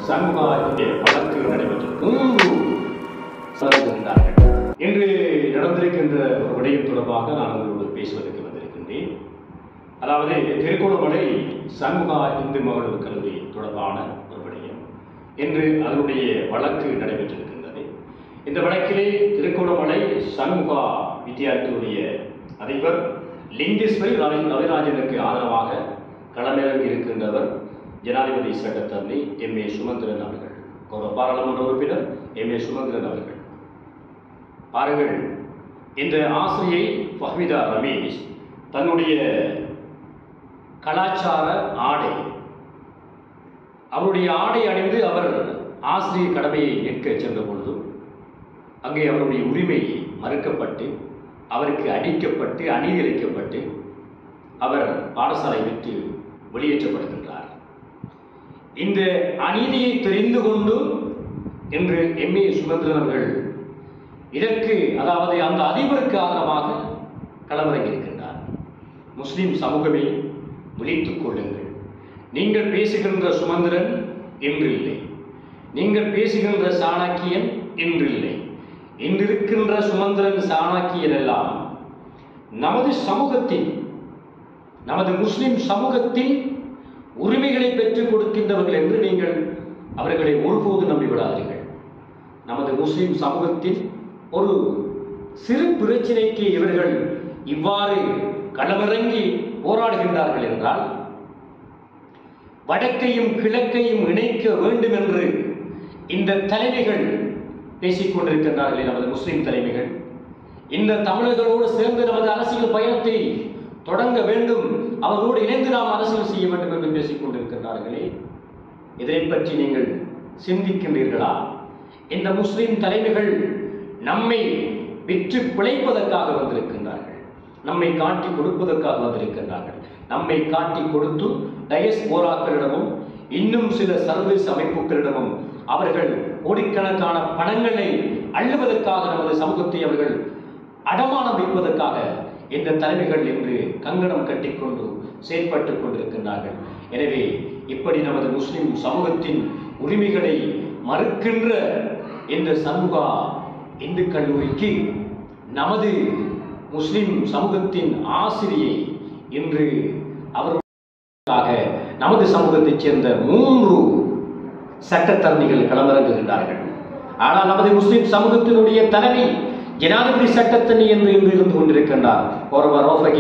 சண்முகாவுடைய வழக்கு நடைபெற்றது மூன்று சந்திருந்தார்கள் இன்று நடந்திருக்கின்ற ஒரு விடயம் தொடர்பாக நான் உங்களோடு பேசுவதற்கு வந்திருக்கின்றேன் அதாவது திருக்கோணமலை சண்முகா இந்து மகளிர் கல்லூரி தொடர்பான ஒரு விடயம் இன்று அதனுடைய வழக்கு நடைபெற்றிருக்கின்றது இந்த வழக்கிலே திருக்கோணமலை சண்முகா வித்தியாலயத்தினுடைய அதிபர் லிங்கேஸ்வரி ரவி ரவிராஜனுக்கு ஆதரவாக களமிறங்கி இருக்கின்றவர் ஜனாதிபதி சட்டத்தரணி எம் ஏ சுமந்திரன் அவர்கள் கௌரவ பாராளுமன்ற உறுப்பினர் எம் ஏ சுமந்திரன் அவர்கள் பாருங்கள் இந்த ஆசிரியை ஃபஹ்மிதா ரமேஷ் தன்னுடைய கலாச்சார ஆடை அவருடைய ஆடை அணிந்து அவர் ஆசிரியர் கடமையை ஏற்க சென்ற பொழுது அங்கே அவருடைய உரிமை மறுக்கப்பட்டு அவருக்கு அடிக்கப்பட்டு அநீதிரைக்கப்பட்டு அவர் பாடசாலை விட்டு வெளியேற்றப்படுகின்றார் இந்த அநீதியை தெரிந்து கொண்டு என்று எம் ஏ சுமந்திரன் அவர்கள் இதற்கு அதாவது அந்த அதிபருக்கு ஆதரவாக களமிறங்கியிருக்கின்றார் முஸ்லிம் சமூகமே விழித்துக் கொள்ளுங்கள் நீங்கள் பேசுகின்ற சுமந்திரன் இன்று இல்லை நீங்கள் பேசுகின்ற சாணக்கியன் இன்று இல்லை இன்றிருக்கின்ற சுமந்திரன் சாணக்கியன் எல்லாம் நமது சமூகத்தின் நமது முஸ்லிம் சமூகத்தின் உரிமைகளை பெற்றுக் கொடுக்கின்றவர்கள் என்று நீங்கள் அவர்களை ஒருபோது நம்பிவிடாதீர்கள் நமது முஸ்லிம் சமூகத்தின் ஒரு சிறு பிரச்சினைக்கு இவர்கள் இவ்வாறு களமிறங்கி போராடுகின்றார்கள் என்றால் வடக்கையும் கிழக்கையும் இணைக்க வேண்டும் என்று இந்த தலைமைகள் பேசிக் கொண்டிருக்கின்றார்களே நமது முஸ்லிம் தலைமைகள் இந்த தமிழர்களோடு சேர்ந்து நமது அரசியல் பயணத்தை தொடங்க வேண்டும் அவர்களோடு இணைந்து நாம் அரசியல் செய்ய வேண்டும் என்று பேசிக் கொண்டிருக்கின்றார்களே இதை பற்றி நீங்கள் சிந்திக்கின்றீர்களா இந்த முஸ்லிம் தலைமைகள் நம்மை விற்று பிழைப்பதற்காக வந்திருக்கின்றார்கள் நம்மை காட்டி கொடுப்பதற்காக வந்திருக்கின்றார்கள் நம்மை காட்டி கொடுத்து டயஸ் போராக்களிடமும் இன்னும் சில சர்வீஸ் அமைப்புகளிடமும் அவர்கள் கோடிக்கணக்கான பணங்களை அள்ளுவதற்காக நமது சமூகத்தை அவர்கள் அடமானம் வைப்பதற்காக இந்த தலைமைகள் இன்று கங்கணம் கட்டிக்கொண்டு செயல்பட்டுக் கொண்டிருக்கின்றார்கள் எனவே இப்படி நமது முஸ்லிம் சமூகத்தின் உரிமைகளை மறுக்கின்ற இந்த சமூகா இந்து கல்லூரிக்கு நமது முஸ்லிம் சமூகத்தின் ஆசிரியை இன்று அவர்களுக்காக நமது சமூகத்தைச் சேர்ந்த மூன்று சட்டத்தரணிகள் களமிறங்குகின்றார்கள் ஆனால் நமது முஸ்லிம் சமூகத்தினுடைய தலைமை ஜனாதிபதி சட்டத்தண்ணி என்று இன்று இருந்து கொண்டிருக்கின்றார் ஒருவர்